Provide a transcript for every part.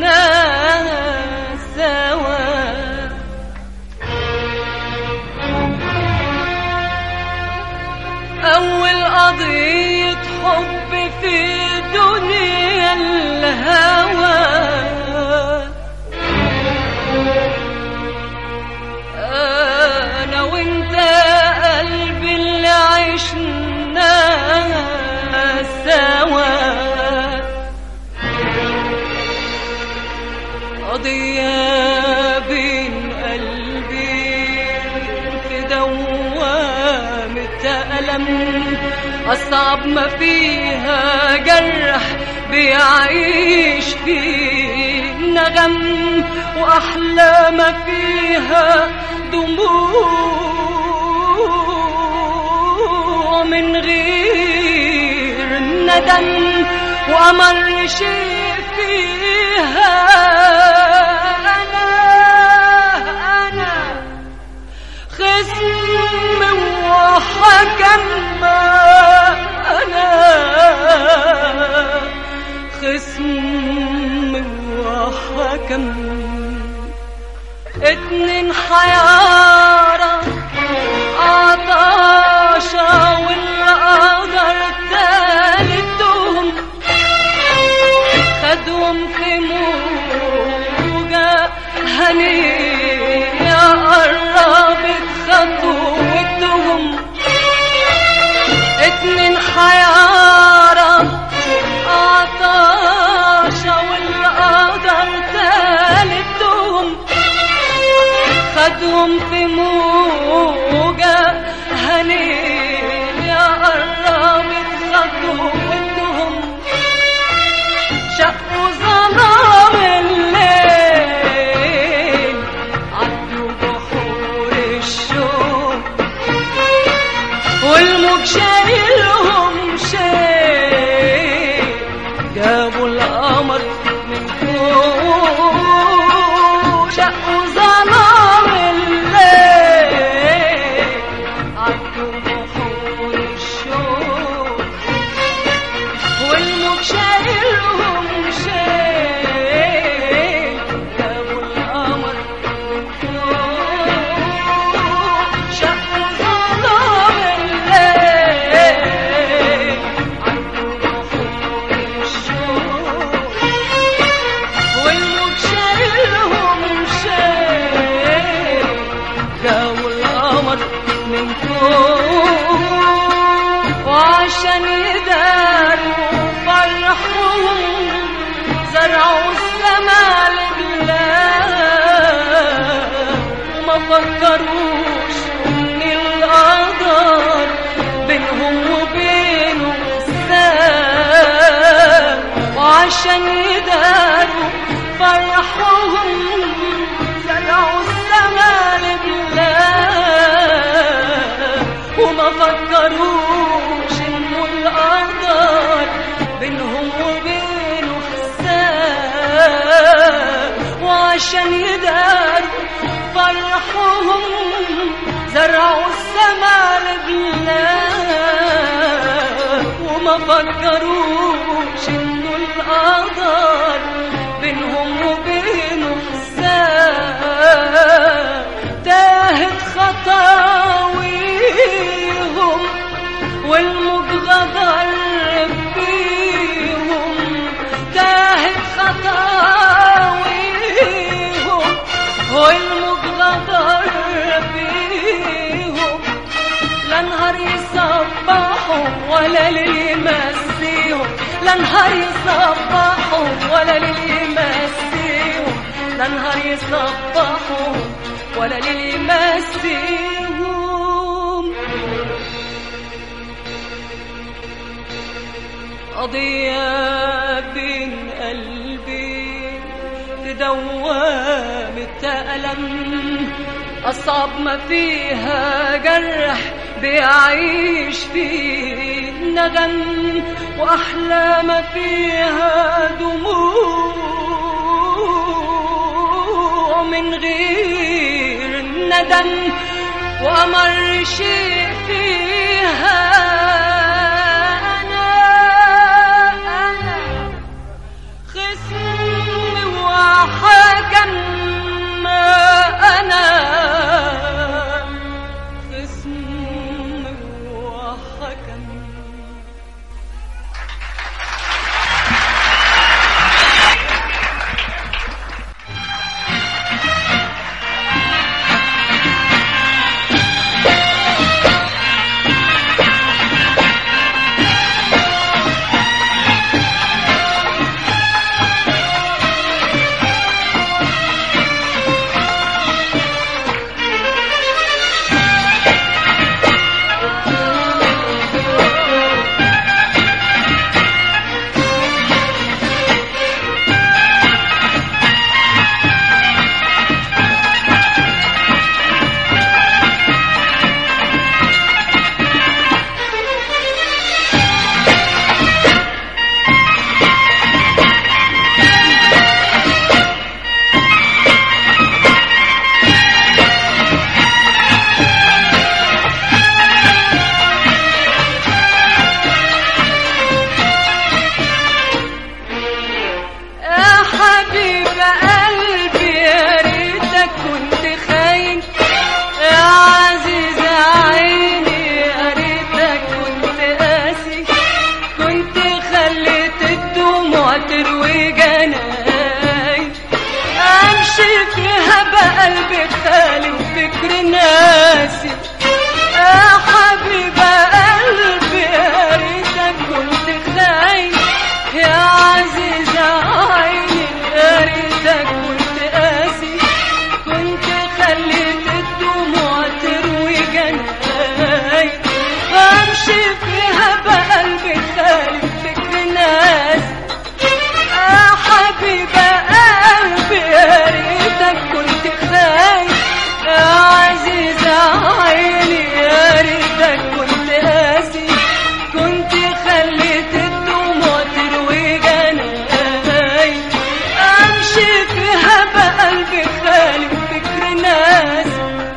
سوا أول قضية حب في دنيا الهوى أنا وأنت قلبي اللي عشنا سوا قضية بين قلبي في دوامة ألم أصعب ما فيها جرح بيعيش فيه نغم وأحلى ما فيها دموع من غير ندم وأمر شيء فيها أنا أنا خصم وحكم أنا خصم وحكم اتنين حيارة عطاشة والقدر تالتهم خدهم في موجة هنية قربت خطوتهم اتنين حيارة عطاشة والقدر تالتهم خدهم في موجة هنية قربت خطوتهم شقوا ظلام الليل عدوا بحور الشوق والموج شايلهم شيء جابوا القمر من فوق شقوا ظلام الليل عدوا بحور الشوق والموج شايلهم شيء جابوا القمر من فوق شقوا ظلام الليل عدوا بحور الشوق والموج شايلهم شيء جابوا القمر من فوق وعشان يداروا فرحهم زرعوا السما لله وما فكروش ان القدر بينهم وبينه ساب وعشان يداروا فرحهم زرعوا السما لله وما فكروش انه القدر بينهم وبينه حساب وعشان يداروا فرحهم زرعوا السما لله وما فكروش انه القدر بينهم وبينه حساب تاهت خطاويهم والموج غدر بيهم تاهت خطاويهم والموج غدر بيهم لا نهار يصبحوا ولا ليل يمسيهم لا نهار يصبحوا ولا ليل يمسيهم لا نهار يصبحوا ولا ليل يمسيهم قضية بين قلبي تدوام التألم أصعب ما فيها جرح بيعيش فيه نغم وأحلى ما فيها دموع من غير ندم وأمر شيء فيها أنا أنا خصم أنا خصم وحكم يا حبيب قلبي يا ريتك كنت خاين يا عزيز عيني يا ريتك كنت قاسي كنت خليت الدموع تروي جناي امشي فيها بقلبي خالي وفكر ناسي يا حبيب قلبي يا ريتك كنت خاين يا عزيز عيني يا ريتك كنت قاسي كنت خليت الدموع تروي جناي امشي فيها بقلبي خالي فكر ناس يا حبيبة قلبي يا ريتك كنت خايف يا عزيزة عيني يا ريتك كنت قاسي كنت خليت الدموع تروي جناي امشي فيها بقلبي خالي فكر ناس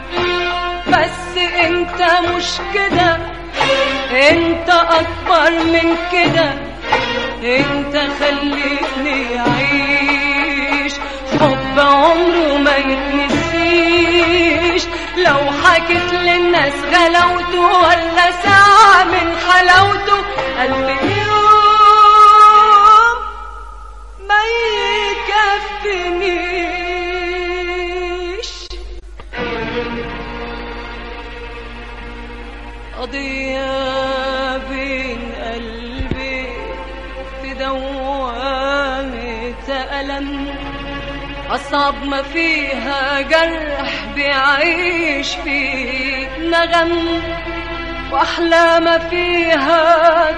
بس انت مش كده انت اكبر من كده انت خليتني اعيش حب عمره ما يتنسيش لو حكيت للناس غلاوته ولا ساعة من حلاوته قلب يوم ما يكفنيش قضية بين قلبي في دوامة ألم أصعب ما فيها جرح بيعيش فيه نغم وأحلى ما فيها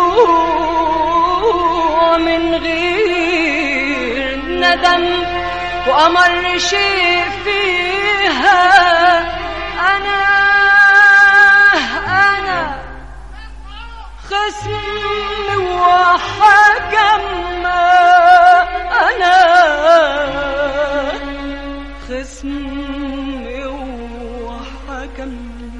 دموع من غير ندم وأمر شيء فيها أنا أنا خصم وحكم أنا خصم وحكم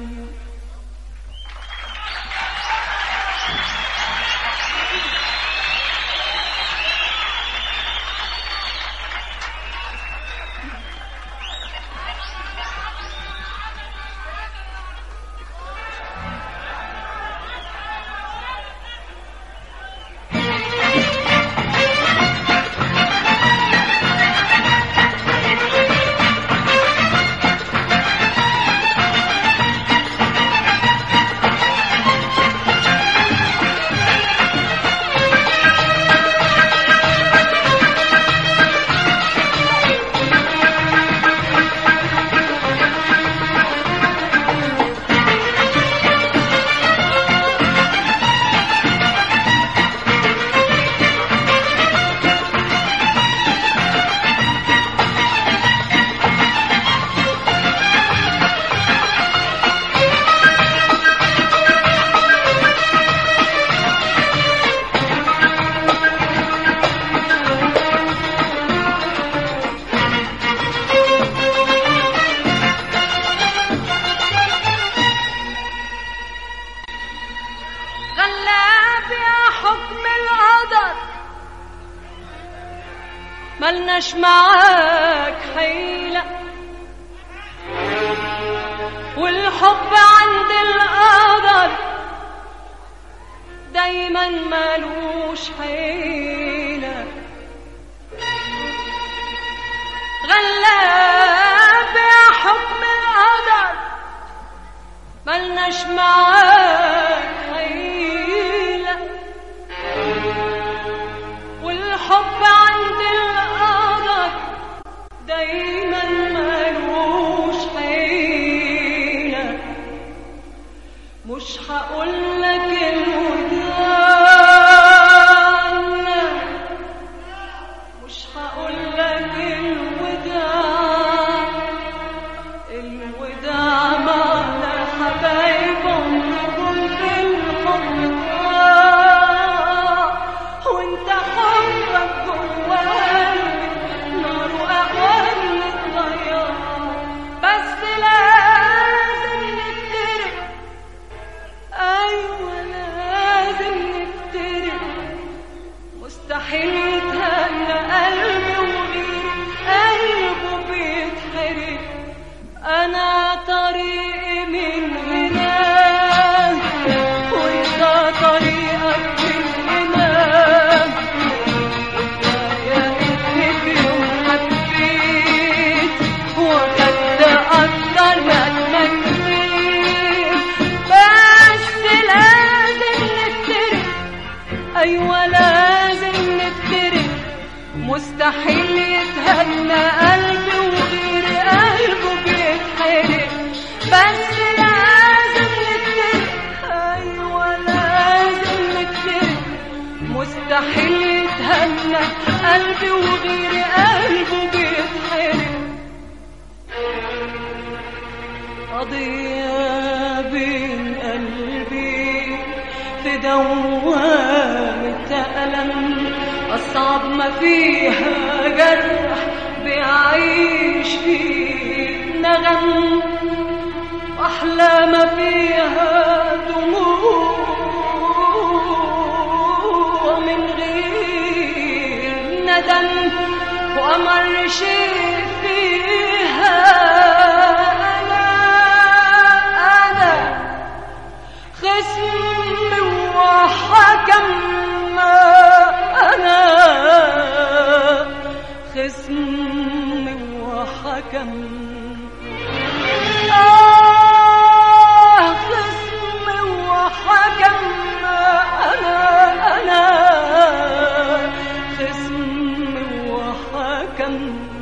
غلاب يا حكم القدر ملناش معاك حيلة والحب عند القدر دايما مالوش حيلة غلاب يا حكم القدر ملناش معاك حيلة والحب عند القدر دايما مالوش حيلة مش هقول لك الوداع مش هقول لك الوداع الوداع معنى حبايب عمركم بالحب ضاع وانت حبك جوا قلبي نار واقوال الضياع بس لازم نفترق ايوه لازم نفترق مستحيل يتهنى قلبي وغيري قلبه بيتحرق انا طريقي من هنا وانت طريقك من هنا يا ابني في يوم حبيت واخدت اكتر ما تمنيت بس لازم نفترق ايوه لازم نفترق مستحيل يتهنى قلبي وغير قلبه بيتحرق بس لازم نفترق ايوه لازم نفترق مستحيل يتهنى قلبي وغير قلبه بيتحرق قضية بين قلبي في دوامة ألم أصعب ما فيها جرح بيعيش فيه نغم وأحلى ما فيها دموع من غير ندم وأمر شيء فيها أنا أنا خصم وحكم أنا خصم وحكم آه خصم وحكم أنا أنا خصم وحكم